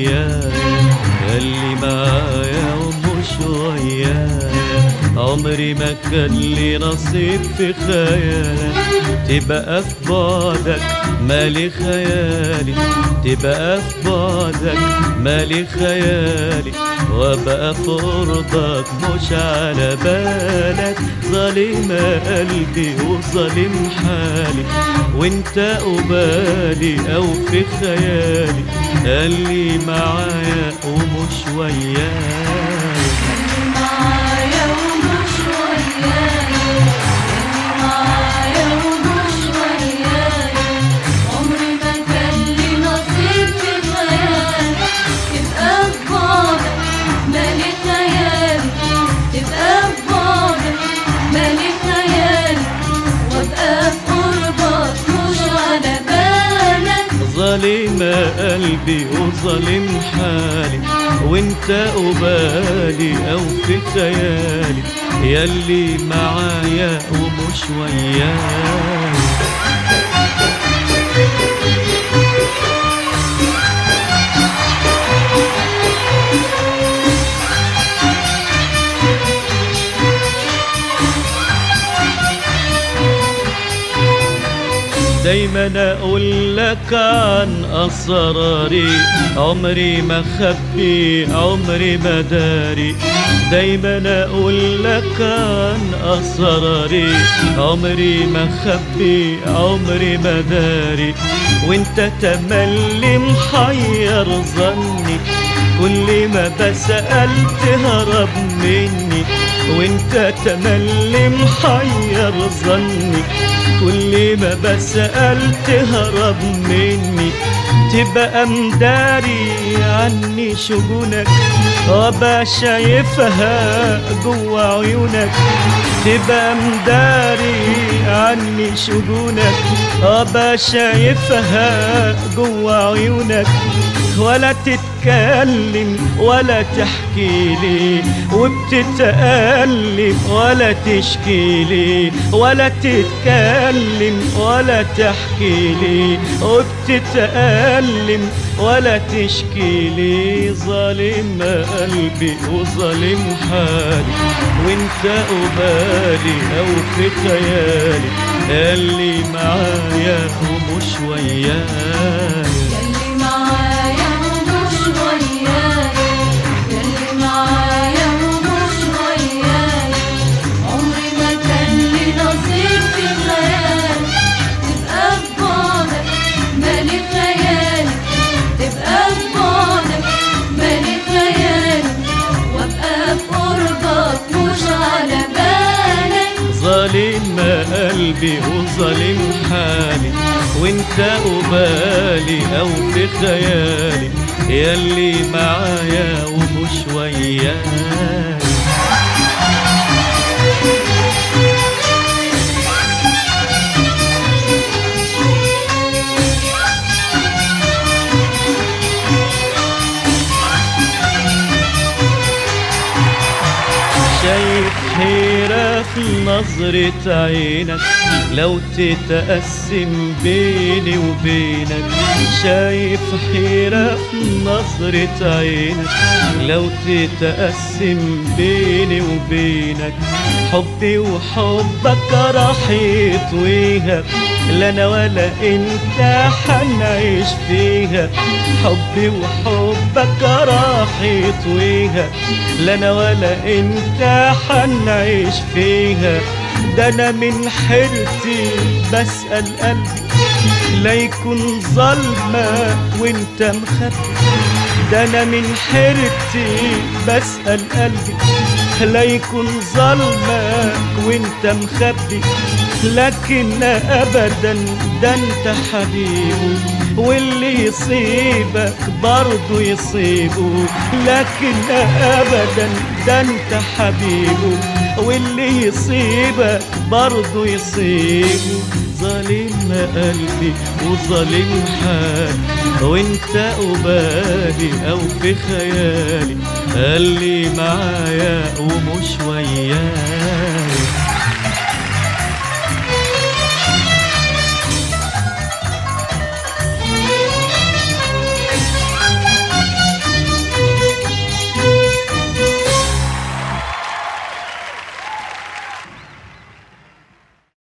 ويايا اللي معايا ومش ويايا عمري ما كان لي نصيب في خيالك تبقى في بعدك مالي خيالي تبقى في بعدك مالي خيالي وابقى في قربك مش على بالك ظالم قلبي وظالم حالي وانت قبالي او في خيالي اللي معايا ومش وياي معايا ومش وياي معايا ومش وياي عمري ما كان لي نصيب في خيالك تبقى في بعدك مالي خيالي تبقى في بعدك مالي خيالي وابقى في قربك مش على بالك ظالم قلبي وظالم حالي وانت قبالي او في خيالي ياللي معايا ومش وياي دايما اقول لك عن اسراري عمري ما خبي عمري ما داري دايما اقول لك عن اسراري عمري ما خبي عمري ما داري وانت تملي محير ظني كل ما بسأل تهرب مني وانت تملي محير ظني كل ما بسأل تهرب مني تبقى مداري عني شجونك وابقى شايفها جوا عيونك تبقى مداري عني شجونك وابقى شايفها جوا عيونك ولا تتكلم ولا تحكي لي وبتتألم ولا تشكي لي ولا تتكلم ولا تحكي لي وبتتألم ولا تشكي لي ظالم قلبي وظالم حالي وانت قبالي او في خيالي اللي معايا ومش وياي يلي معايا ومش وياي يلي معايا ومش وياي عمري ما كان لي نصيب في خيالك تبقى في بعدك مالي خيالي تبقى في بعدك مالي خيالي وابقى في قربك مش على بالك ظالم قلبي وظالم حالي وانت قبالي او في خيالي ياللي معايا ومش وياي شايف حيرة في نظرة عينك لو تتقسم بيني وبينك شايف حيرة في نظرة عينك لو تتقسم بيني وبينك حبي وحبك راح يطويها لا انا ولا انت حنعيش فيها حبي وحبك راح يطويها لا انا ولا انت حنعيش فيها ده انا من حيرتي بسأل قلبي لا يكون ظلمة وانت مخبي ده انا من حيرتي بسأل قلبي لا يكون ظلمك وانت مخبي لكن ابدا ده انت حبيبه واللي يصيبك برضه يصيبه لكن ابدا ده انت حبيبه واللي يصيبك برضه يصيبه ظالم قلبي وظالم حالي وانت قبالي او في خيالي اللي معايا ومش وياي